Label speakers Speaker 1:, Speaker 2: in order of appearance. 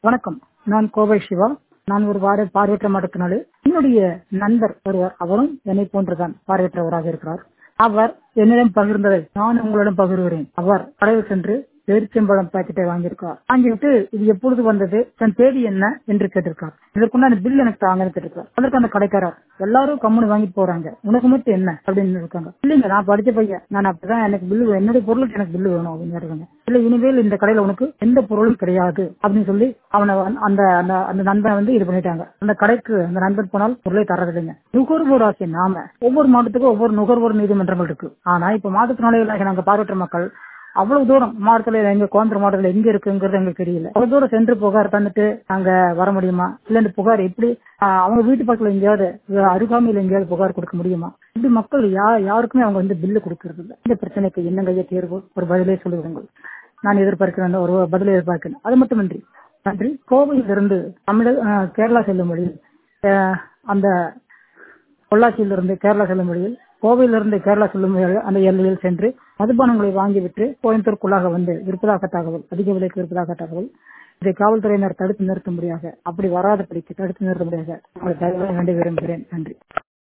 Speaker 1: வணக்கம் நான் கோவை சிவா நான் ஒரு வார பார்வையற்ற மாற்றுத்திறனாளி என்னுடைய நண்பர் ஒருவர் அவரும் என்னை போன்றுதான் பார்வையற்றவராக இருக்கிறார் அவர் என்னிடம் பகிர்ந்ததை நான் உங்களிடம் பகிர்கிறேன் அவர் கடையில் சென்று பேரிச்சம்பழம் பாக்கெட்டை வாங்கியிருக்கார் வாங்கிவிட்டு இது எப்பொழுது வந்தது தன் தேதி என்ன என்று கேட்டிருக்கார் இதற்குண்டான பில் எனக்கு தாங்கன்னு கேட்டிருக்கார் அதற்கு அந்த கடைக்காரர் எல்லாரும் கம்முனு வாங்கிட்டு போறாங்க உனக்கு மட்டும் என்ன அப்படின்னு இருக்காங்க இல்லைங்க நான் படிச்ச பையன் நான் அப்படிதான் எனக்கு பில்லு என்னுடைய பொருளுக்கு எனக்கு பில்லு வேணும் அப்படின்னு இருக்காங்க இல்ல இனிமேல் இந்த கடையில உனக்கு எந்த பொருளும் கிடையாது அப்படின்னு சொல்லி அவனை வந்து- அந்த அந்த அந்த நண்பனை வந்து இது பண்ணிட்டாங்க அந்த கடைக்கு அந்த நண்பன் போனால் பொருளை தரதில்லைங்க நுகர்வோர் ஆசை நாம ஒவ்வொரு மாவட்டத்துக்கும் ஒவ்வொரு நுகர்வோர் நீதிமன்றங்கள் இருக்கு ஆனா இப்ப மாற்றுத்திறனாளிகளாக நாங்க பார்வையற்ற மக்கள் அவ்வளவு தூரம் மாவட்டத்துல எங்க கோயம்புத்தூர் மாவட்டத்துல எங்க இருக்குங்கிறது எங்களுக்கு தெரியல அவ்வளவு தூரம் சென்று புகார் தந்துட்டு அங்க வர முடியுமா இல்ல இந்த புகார் எப்படி ஆஹ், அவங்க வீட்டு பக்கத்துல எங்கேயாவது அஹ், அருகாமையில் எங்கேயாவது புகார் கொடுக்க முடியுமா இப்படி மக்கள் யா யாருக்குமே அவங்க வந்து பில்லு கொடுக்கறது இல்ல இந்த பிரச்சனைக்கு என்னங்க ஐயா தீர்வு ஒரு பதிலே சொல்லுவாங்க நான் எதிர்பார்க்கிறேன் ஒரு பதிலை எதிர்பார்க்கிறேன் அது மட்டுமின்றி நன்றி கோவையிலிருந்து தமிழக ஆஹ், கேரளா செல்லும் வழியில் ஆஹ், அந்த பொள்ளாச்சியிலிருந்து கேரளா செல்லும் வழியில் கோவையிலிருந்து கேரளா செல்லும் வழியில் அந்த எல்லையில் சென்று மதுபானங்களை வாங்கிவிட்டு கோயம்புத்தூருக்குள்ளாக வந்து இருப்பதாக தகவல் அதிக விலைக்கு இருப்பதாக தகவல் இதை காவல்துறையினர் தடுத்து நிறுத்தும்படியாக அப்படி வராதபடிக்கு தடுத்து நிறுத்தும்படியாக உங்களை தகவலை வேண்டி விரும்புகிறேன் நன்றி